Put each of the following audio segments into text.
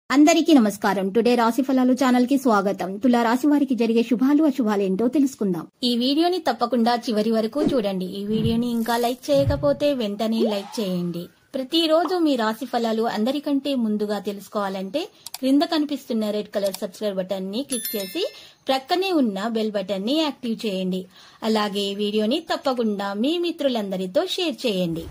అందరికీ నమస్కారం టుడే రాశి ఫలాలు ఛానల్ కి స్వాగతం తులా రాశి వారికి జరిగే శుభాలు అశుభాలు ఏంటో తెలుసుకుందాం ఈ వీడియోని తప్పకుండా చివరి వరకు చూడండి ఈ వీడియోని ఇంకా లైక్ చేయకపోతే వెంటనే లైక్ చేయండి ప్రతిరోజు మీ రాశి ఫలాలు అందరికంటే ముందుగా తెలుసుకోవాలంటే క్రింద కనిపిస్తున్న రెడ్ కలర్ సబ్స్క్రైబ్ బటన్ ని క్లిక్ చేసి ప్రక్కనే ఉన్న బెల్ బటన్ ని యాక్టివ్ చేయండి అలాగే ఈ వీడియోని తప్పకుండా మీ మిత్రులందరితో షేర్ చేయండి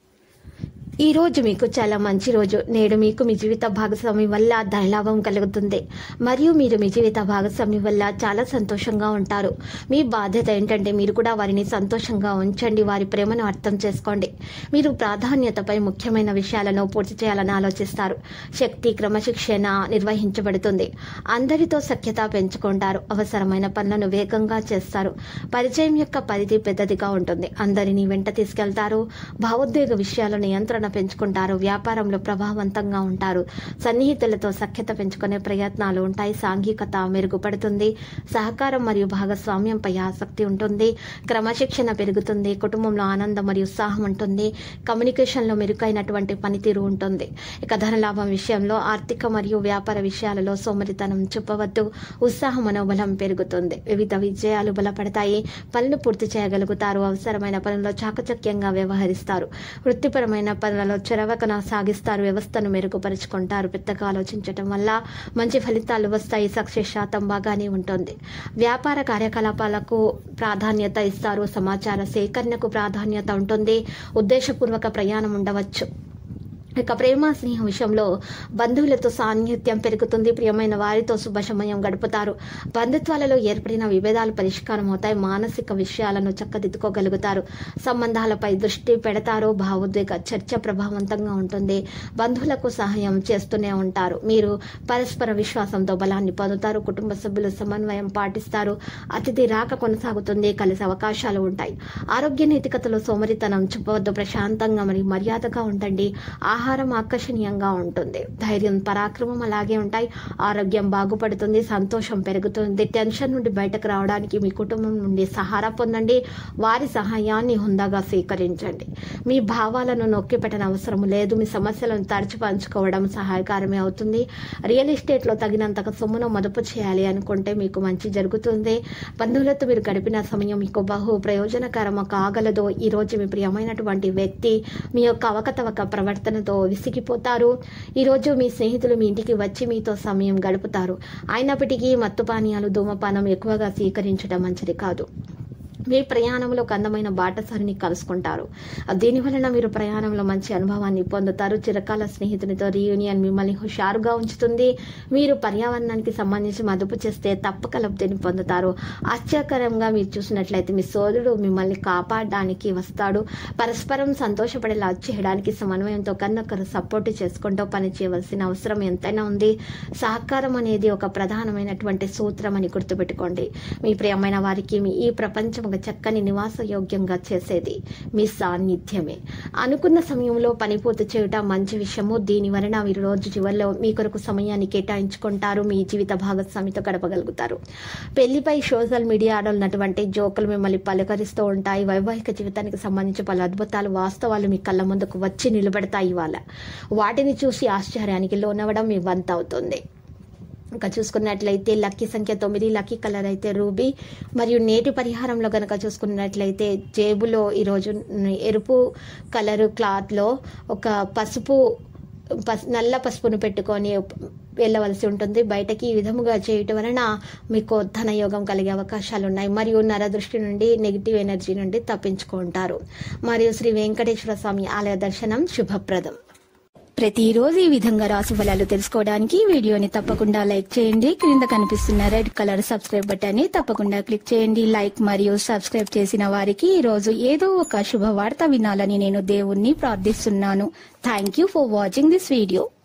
ఈ రోజు మీకు చాలా మంచి రోజు నేడు మీకు మీ జీవిత భాగస్వామి వల్ల ధనలాభం కలుగుతుంది మరియు మీరు మీ జీవిత భాగస్వామి వల్ల చాలా సంతోషంగా ఉంటారు మీ బాధ్యత ఏంటంటే మీరు కూడా వారిని సంతోషంగా ఉంచండి వారి ప్రేమను అర్థం చేసుకోండి మీరు ప్రాధాన్యతపై ముఖ్యమైన విషయాలను పూర్తి చేయాలని ఆలోచిస్తారు శక్తి క్రమశిక్షణ నిర్వహించబడుతుంది అందరితో సఖ్యత పెంచుకుంటారు అవసరమైన పనులను వేగంగా చేస్తారు పరిచయం యొక్క పరిధి పెద్దదిగా ఉంటుంది అందరినీ వెంట తీసుకెళ్తారు భావోద్వేగ విషయాల నియంత్రణ పెంచుకుంటారు వ్యాపారంలో ప్రభావవంతంగా ఉంటారు సన్నిహితులతో సఖ్యత పెంచుకునే ప్రయత్నాలు ఉంటాయి సాంఘికత మెరుగుపడుతుంది సహకారం మరియు భాగస్వామ్యంపై ఆసక్తి ఉంటుంది క్రమశిక్షణ పెరుగుతుంది కుటుంబంలో ఆనందం మరియు ఉత్సాహం ఉంటుంది కమ్యూనికేషన్లో మెరుగైనటువంటి పనితీరు ఉంటుంది ఇక ధనలాభం విషయంలో ఆర్థిక మరియు వ్యాపార విషయాలలో సోమరితనం చూపవద్దు ఉత్సాహ మనోబలం పెరుగుతుంది వివిధ విజయాలు బలపడతాయి పనులు పూర్తి చేయగలుగుతారు అవసరమైన పనుల్లో చాకచక్యంగా వ్యవహరిస్తారు వృత్తిపరమైన పనులలో చొరవకన సాగిస్తారు వ్యవస్థను మెరుగుపరుచుకుంటారు పెద్దగా ఆలోచించటం వల్ల మంచి ఫలితాలు వస్తాయి సక్సెస్ శాతం బాగానే ఉంటుంది వ్యాపార కార్యకలాపాలకు ప్రాధాన్యత ఇస్తారు సమాచార సేకరణకు ప్రాధాన్యత ఉంటుంది ఉద్దేశపూర్వక ప్రయాణం ఉండవచ్చు ఇక ప్రేమ స్నేహ విషయంలో బంధువులతో సాన్నిహిత్యం పెరుగుతుంది ప్రియమైన వారితో శుభ సమయం గడుపుతారు బంధుత్వాలలో ఏర్పడిన విభేదాలు పరిష్కారం అవుతాయి మానసిక విషయాలను చక్కదిద్దుకోగలుగుతారు సంబంధాలపై దృష్టి పెడతారు భావోద్వేగ చర్చ ప్రభావవంతంగా ఉంటుంది బంధువులకు సహాయం చేస్తూనే ఉంటారు మీరు పరస్పర విశ్వాసంతో బలాన్ని పొందుతారు కుటుంబ సభ్యులు సమన్వయం పాటిస్తారు అతిథి రాక కొనసాగుతుంది కలిసి అవకాశాలు ఉంటాయి ఆరోగ్య నైతికతలో సోమరితనం చూపవద్దు ప్రశాంతంగా మరియు మర్యాదగా ఉండండి ఆహారం ఆకర్షణీయంగా ఉంటుంది ధైర్యం పరాక్రమం అలాగే ఉంటాయి ఆరోగ్యం బాగుపడుతుంది సంతోషం పెరుగుతుంది టెన్షన్ నుండి బయటకు రావడానికి మీ కుటుంబం నుండి సహారా పొందండి వారి సహాయాన్ని హుందాగా స్వీకరించండి మీ భావాలను నొక్కి పెట్టని అవసరం లేదు మీ సమస్యలను తరచు పంచుకోవడం సహాయకారమే అవుతుంది రియల్ ఎస్టేట్లో తగినంతగా సొమ్మును మదుపు చేయాలి అనుకుంటే మీకు మంచి జరుగుతుంది బంధువులతో మీరు గడిపిన సమయం మీకు బహు ప్రయోజనకరం కాగలదు ఈ రోజు మీ ప్రియమైనటువంటి వ్యక్తి మీ యొక్క అవకతవక ప్రవర్తనతో విసిగిపోతారు ఈరోజు మీ స్నేహితులు మీ ఇంటికి వచ్చి మీతో సమయం గడుపుతారు అయినప్పటికీ మత్తు పానీయాలు ధూమపానం ఎక్కువగా స్వీకరించడం మంచిది కాదు మీ ప్రయాణంలో ఒక అందమైన బాటసారిని కలుసుకుంటారు దీని వలన మీరు ప్రయాణంలో మంచి అనుభవాన్ని పొందుతారు చిరకాల స్నేహితునితో రీయూనియన్ మిమ్మల్ని హుషారుగా ఉంచుతుంది మీరు పర్యావరణానికి సంబంధించి మదుపు చేస్తే తప్పక లబ్ధిని పొందుతారు ఆశ్చర్యకరంగా మీరు చూసినట్లయితే మీ సోదరుడు మిమ్మల్ని కాపాడడానికి వస్తాడు పరస్పరం సంతోషపడేలా చేయడానికి సమన్వయంతో కన్నొకరు సపోర్ట్ చేసుకుంటూ పని చేయవలసిన అవసరం ఎంతైనా ఉంది సహకారం అనేది ఒక ప్రధానమైనటువంటి సూత్రం అని గుర్తుపెట్టుకోండి మీ ప్రియమైన వారికి మీ ఈ ప్రపంచం ఒక చక్కని నివాస యోగ్యంగా చేసేది మీ సాన్నిధ్యమే అనుకున్న సమయంలో పని పూర్తి చేయటం మంచి విషయము దీని వలన మీరు రోజు చివరిలో మీ కొరకు సమయాన్ని కేటాయించుకుంటారు మీ జీవిత భాగస్వామితో గడపగలుగుతారు పెళ్లిపై సోషల్ మీడియాలో ఉన్నటువంటి జోకులు మిమ్మల్ని పలకరిస్తూ ఉంటాయి వైవాహిక జీవితానికి సంబంధించి పలు అద్భుతాలు వాస్తవాలు మీ కళ్ళ ముందుకు వచ్చి నిలబడతాయి ఇవాళ వాటిని చూసి ఆశ్చర్యానికి లోనవ్వడం మీ వంత అవుతుంది ఇంకా చూసుకున్నట్లయితే లక్కీ సంఖ్య తొమ్మిది లక్కీ కలర్ అయితే రూబీ మరియు నేటి పరిహారంలో కనుక చూసుకున్నట్లయితే జేబులో ఈరోజు ఎరుపు కలరు క్లాత్లో ఒక పసుపు పస్ నల్ల పసుపును పెట్టుకొని వెళ్ళవలసి ఉంటుంది బయటకి ఈ విధముగా చేయటం వలన మీకు ధనయోగం కలిగే అవకాశాలు ఉన్నాయి మరియు నరదృష్టి నుండి నెగిటివ్ ఎనర్జీ నుండి తప్పించుకుంటారు మరియు శ్రీ వెంకటేశ్వర స్వామి ఆలయ దర్శనం శుభప్రదం ప్రతిరోజు ఈ విధంగా రాశి ఫలాలు తెలుసుకోవడానికి ఈ వీడియోని తప్పకుండా లైక్ చేయండి క్రింద కనిపిస్తున్న రెడ్ కలర్ సబ్స్క్రైబ్ బటన్ ని తప్పకుండా క్లిక్ చేయండి లైక్ మరియు సబ్స్క్రైబ్ చేసిన వారికి ఈ రోజు ఏదో ఒక శుభవార్త వినాలని నేను దేవుణ్ణి ప్రార్థిస్తున్నాను thank you for watching this video